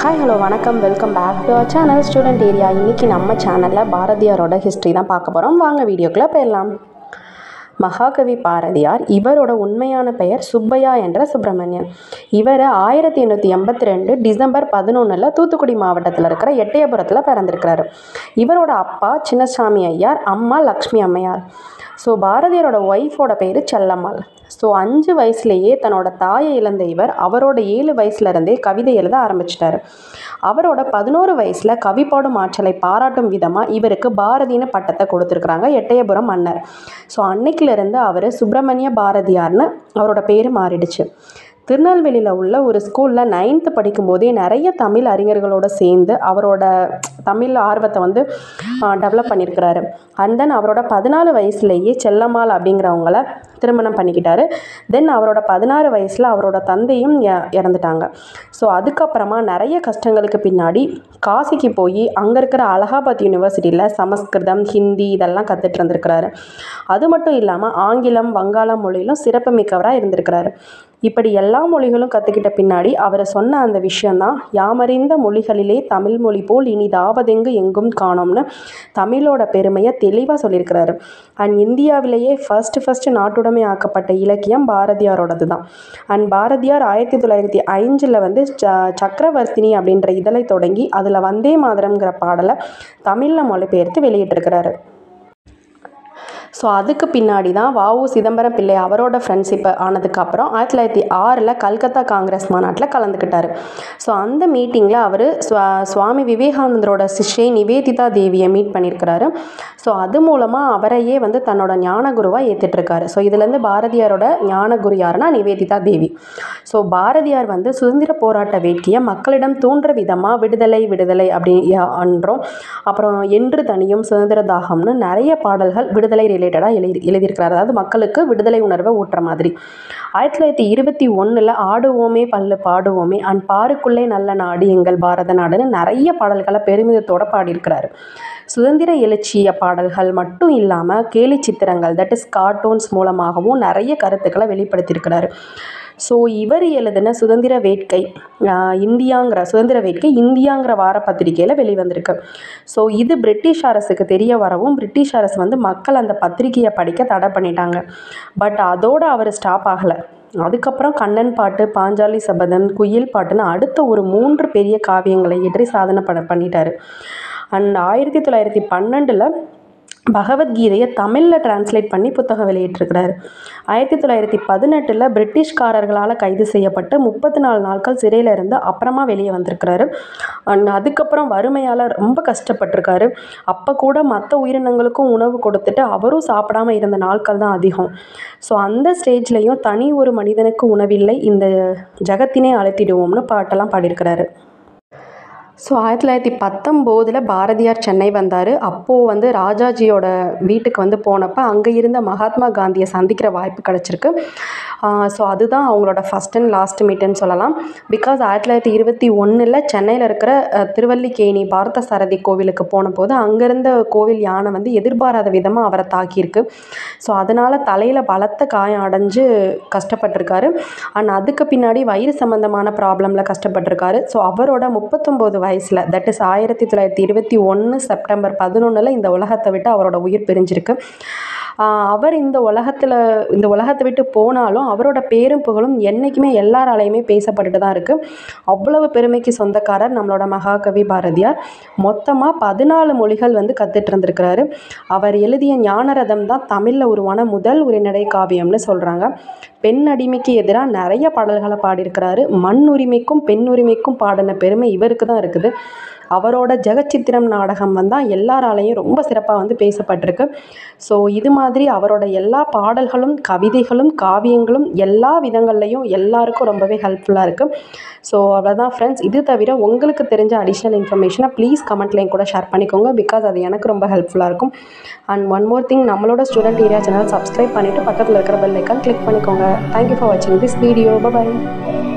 hi hello வணக்கம் welcome back to our channel student area இன்றைக்கி நம்ம சேனலில் பாரதியாரோட ஹிஸ்ட்ரி தான் பார்க்க போகிறோம் வாங்க வீடியோக்குள்ளே போயிடலாம் மகாகவி பாரதியார் இவரோட உண்மையான பெயர் சுப்பையா என்ற சுப்பிரமணியன் இவர் ஆயிரத்தி எண்ணூற்றி எண்பத்தி ரெண்டு டிசம்பர் பதினொன்றில் தூத்துக்குடி மாவட்டத்தில் இருக்கிற எட்டயபுரத்தில் பிறந்திருக்கிறாரு இவரோட அப்பா சின்னசாமி ஐயார் அம்மா லக்ஷ்மி அம்மையார் ஸோ பாரதியாரோட ஒய்ஃபோட பேர் செல்லம்மாள் ஸோ அஞ்சு வயசுலேயே தன்னோட தாயை இழந்த இவர் அவரோட ஏழு வயசுலேருந்தே கவிதை எழுத ஆரம்பிச்சிட்டாரு அவரோட பதினோரு வயசில் கவி பாடும் ஆற்றலை பாராட்டும் விதமாக இவருக்கு பாரதின்னு பட்டத்தை கொடுத்துருக்குறாங்க எட்டயபுரம் மன்னர் ஸோ அன்னைக்கிலிருந்து அவர் சுப்பிரமணிய பாரதியார்னு அவரோட பேர் மாறிடுச்சு திருநெல்வேலியில் உள்ள ஒரு ஸ்கூலில் நைன்த்து படிக்கும்போதே நிறைய தமிழ் அறிஞர்களோட சேர்ந்து அவரோட தமிழ் ஆர்வத்தை வந்து டெவலப் பண்ணியிருக்கிறாரு அண்ட் தென் அவரோட பதினாலு வயசுலேயே செல்லம்மாள் அப்படிங்கிறவங்கள திருமணம் பண்ணிக்கிட்டாரு தென் அவரோட பதினாறு வயசில் அவரோட தந்தையும் இ- இறந்துட்டாங்க ஸோ அதுக்கப்புறமா நிறைய கஷ்டங்களுக்கு பின்னாடி காசிக்கு போய் அங்கே இருக்கிற அலகாபாத் யூனிவர்சிட்டியில் சமஸ்கிருதம் ஹிந்தி இதெல்லாம் கற்றுட்டு இருந்திருக்கிறாரு அது மட்டும் இல்லாமல் ஆங்கிலம் வங்காள மொழியிலும் சிறப்பு மிக்கவராக இருந்திருக்கிறாரு இப்படி எல்லா மொழிகளும் கற்றுக்கிட்ட பின்னாடி அவர் சொன்ன அந்த விஷயந்தான் யாமறிந்த மொழிகளிலே தமிழ் மொழி போல் இனிதாவதெங்கு எங்கும் காணோம்னு தமிழோட பெருமையை தெளிவாக சொல்லியிருக்கிறாரு அண்ட் இந்தியாவிலேயே ஃபர்ஸ்ட் ஃபர்ஸ்ட் நாட்டுடைமை ஆக்கப்பட்ட இலக்கியம் பாரதியாரோடது தான் அண்ட் பாரதியார் ஆயிரத்தி தொள்ளாயிரத்தி ஐந்தில் வந்து ச சக்கரவர்த்தினி அப்படின்ற இதழை தொடங்கி அதில் வந்தே மாதரம்ங்கிற பாடலை தமிழில் மொழிபெயர்த்து வெளியிட்டிருக்கிறாரு ஸோ அதுக்கு பின்னாடி தான் வாவு சிதம்பரம் பிள்ளை அவரோட ஃப்ரெண்ட்ஷிப் ஆனதுக்கப்புறம் ஆயிரத்தி தொள்ளாயிரத்தி ஆறில் கல்கத்தா காங்கிரஸ் மாநாட்டில் கலந்துக்கிட்டாரு ஸோ அந்த மீட்டிங்கில் அவர் சுவாமி விவேகானந்தரோட சிஷ்யை நிவேதிதா தேவியை மீட் பண்ணியிருக்கிறாரு ஸோ அது மூலமாக அவரையே வந்து தன்னோட ஞான குருவாக ஏற்றுட்ருக்காரு ஸோ இதுலேருந்து பாரதியாரோட ஞான குரு யாருன்னா நிவேதிதா தேவி ஸோ பாரதியார் வந்து சுதந்திர போராட்ட வேட்கையை மக்களிடம் தூண்டுற விதமாக விடுதலை விடுதலை அப்படி அன்றோம் அப்புறம் என்று தனியும் சுதந்திர தாகம்னு நிறைய பாடல்கள் விடுதலை ரிலேட்டடாக எழுதி எழுதியிருக்கிறார் அதாவது மக்களுக்கு விடுதலை உணர்வை ஊட்டுற மாதிரி ஆயிரத்தி தொள்ளாயிரத்தி இருபத்தி ஒன்றில் ஆடுவோமே பல்லு பாடுவோமே அண்ட் பாருக்குள்ளே நல்ல நாடு எங்கள் பாரத நாடுன்னு நிறைய பாடல்களை பெருமிதத்தோட பாடியிருக்கிறாரு சுதந்திர எழுச்சிய பாடல்கள் மட்டும் இல்லாமல் கேலி சித்திரங்கள் தட் இஸ் கார்ட்டூன்ஸ் மூலமாகவும் நிறைய கருத்துக்களை வெளிப்படுத்தியிருக்கிறாரு ஸோ இவர் எழுதின சுதந்திர வேட்கை ஆஹ் இந்தியாங்கிற சுதந்திர வேட்கை இந்தியாங்கிற வார பத்திரிகையில் வெளிவந்திருக்கு ஸோ இது பிரிட்டிஷ் அரசுக்கு தெரிய வரவும் பிரிட்டிஷ் அரசு வந்து மக்கள் அந்த பத்திரிகையை படிக்க தடை பண்ணிட்டாங்க பட் அதோட அவர் ஸ்டாப் ஆகலை அதுக்கப்புறம் கண்ணன் பாட்டு பாஞ்சாலி சபதம் குயில் பாட்டுன்னு அடுத்த ஒரு மூன்று பெரிய காவியங்களை இயற்றி சாதனை பண்ண பண்ணிட்டாரு அண்ட் ஆயிரத்தி தொள்ளாயிரத்தி பன்னெண்டில் பகவத்கீதையை தமிழில் டிரான்ஸ்லேட் பண்ணி புத்தகம் வெளியிட்டிருக்கிறாரு ஆயிரத்தி தொள்ளாயிரத்தி பதினெட்டில் பிரிட்டிஷ்காரர்களால் கைது செய்யப்பட்டு முப்பத்தி நாலு நாட்கள் சிறையில் இருந்து அப்புறமா வெளியே வந்திருக்கிறாரு அண்ட் அதுக்கப்புறம் வறுமையால் ரொம்ப கஷ்டப்பட்டிருக்காரு அப்போ கூட மற்ற உயிரினங்களுக்கும் உணவு கொடுத்துட்டு அவரும் சாப்பிடாம இருந்த நாட்கள் தான் அதிகம் ஸோ அந்த ஸ்டேஜ்லேயும் தனி ஒரு மனிதனுக்கு உணவில்லை இந்த ஜகத்தினை அழைத்திடுவோம்னு பாட்டெல்லாம் பாடியிருக்கிறாரு ஸோ ஆயிரத்தி தொள்ளாயிரத்தி பத்தொம்போதில் பாரதியார் சென்னை வந்தார் அப்போது வந்து ராஜாஜியோட வீட்டுக்கு வந்து போனப்போ அங்கே இருந்த மகாத்மா காந்தியை சந்திக்கிற வாய்ப்பு கிடச்சிருக்கு ஸோ அதுதான் அவங்களோட ஃபஸ்ட் அண்ட் லாஸ்ட் மீட்டுன்னு சொல்லலாம் பிகாஸ் ஆயிரத்தி தொள்ளாயிரத்தி இருபத்தி ஒன்றில் சென்னையில் இருக்கிற அஹ், திருவல்லிக்கேணி பார்த்த சாரதி கோவிலுக்கு போன போது அங்கேருந்த கோவில் யானை வந்து எதிர்பாராத விதமாக அவரை தாக்கியிருக்கு ஸோ அதனால் தலையில் பலத்த காயம் அடைஞ்சு கஷ்டப்பட்டிருக்காரு அண்ட் அதுக்கு பின்னாடி வயிறு சம்மந்தமான ப்ராப்ளமில் கஷ்டப்பட்டிருக்காரு ஸோ அவரோட முப்பத்தொம்போது வயசில் தட் இஸ் ஆயிரத்தி தொள்ளாயிரத்தி இருபத்தி ஒன்று செப்டம்பர் பதினொன்றில் இந்த உலகத்தை விட்டு அவரோட உயிர் பிரிஞ்சிருக்கு ஆஹ் அவர் இந்த உலகத்தில் இந்த உலகத்தை விட்டு போனாலும் அவரோட பேரும் புகழும் என்றைக்குமே எல்லாராலையுமே பேசப்பட்டுட்டு தான் இருக்குது அவ்வளவு பெருமைக்கு சொந்தக்காரர் நம்மளோட மகாகவி பாரதியார் மொத்தமாக பதினாலு மொழிகள் வந்து கற்றுட்டு இருந்திருக்கிறாரு அவர் எழுதிய ஞானரதம் தான் தமிழில் உருவான முதல் உரைநடை காவியம்னு சொல்கிறாங்க பெண் அடிமைக்கு எதிராக நிறைய பாடல்களை பாடியிருக்கிறாரு மண் உரிமைக்கும் பெண் உரிமைக்கும் பாடின பெருமை இவருக்கு தான் இருக்குது அவரோட ஜெகச்சித்திரம் நாடகம் வந்தால் எல்லாராலையும் ரொம்ப சிறப்பாக வந்து பேசப்பட்டிருக்கு ஸோ இது மாதிரி அவரோட எல்லா பாடல்களும் கவிதைகளும் காவியங்களும் எல்லா விதங்கள்லையும் எல்லாருக்கும் ரொம்பவே ஹெல்ப்ஃபுல்லாக இருக்குது ஸோ அவ்வளோதான் ஃப்ரெண்ட்ஸ் இது தவிர உங்களுக்கு தெரிஞ்ச அடிஷ்னல் இன்ஃபர்மேஷனை ப்ளீஸ் கமெண்ட்லையும் கூட ஷேர் பண்ணிக்கோங்க பிகாஸ் அது எனக்கு ரொம்ப ஹெல்ப்ஃபுல்லாக இருக்கும் அண்ட் ஒன் மோர் திங் நம்மளோட ஸ்டூடெண்ட் ஏரியா சேனல் சப்ஸ்கிரைப் பண்ணிவிட்டு பக்கத்தில் இருக்கிற பெல் ஐக்கான் கிளிக் பண்ணிக்கோங்க தேங்க்யூ ஃபார் வாட்சிங் திஸ் வீடியோ பை